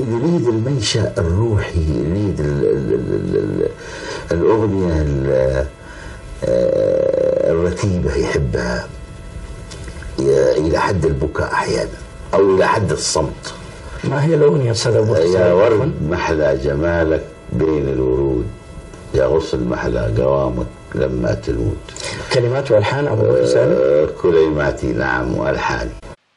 يريد المنشأ الروحي يريد ال ال ال ال الأغنية ال- آه، الرتيبة يحبها ي- إلى حد البكاء أحيانا أو إلى حد الصمت ما هي الأغنية أستاذ أبو بكر يا سعيد؟ ورد محلى جمالك بين الورود يا غصن محلى قوامك لما تنود كلمات وألحان أبو بكر سالم آه، كلماتي نعم وألحاني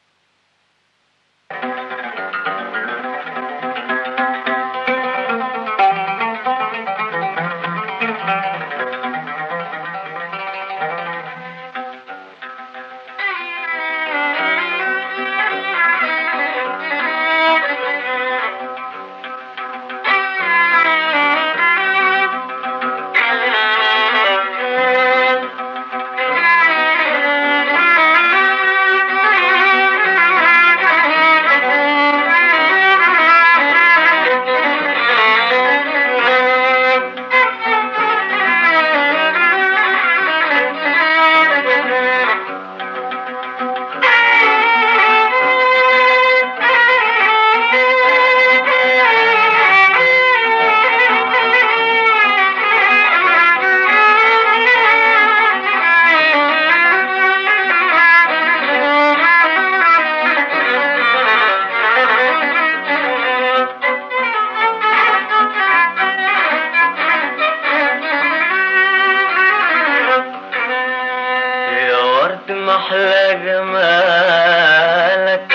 يا ورد محلى جمالك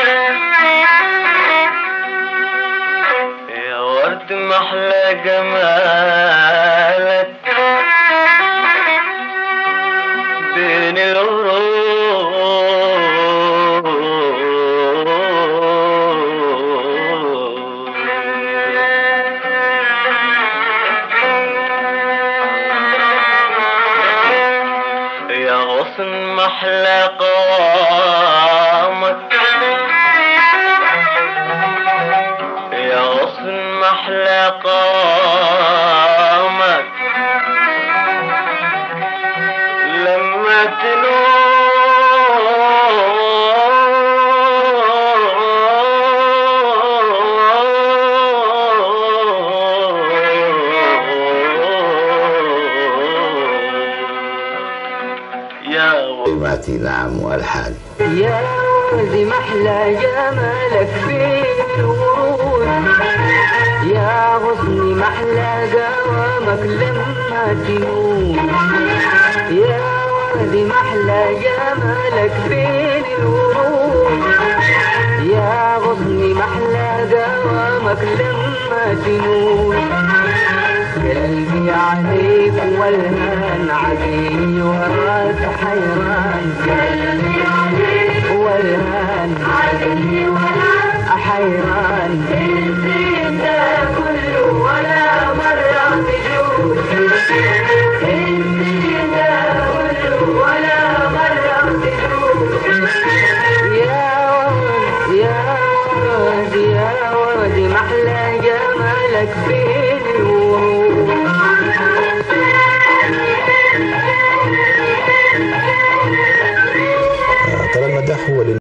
يا ورد محلى جمالك بين الورود يا غصن محلى قوامك يا غصن محلى قوامك لما تنور يا كلماتي نعم وألحاني يا ورد محلى جمالك بين الورود يا غصن محلى قوامك لما تنور يا ورد محلى جمالك بين الورود يا غصن محلى قوامك لما تنور قلبي عليك والهان علي وراك حيران قلبي عليك والهان علي وراك حيران الزين ده كله ولا مرة تجوز الزين ده كله ولا مرة تجوز يا ورد يا ورد يا ورد محلى جمالك فيه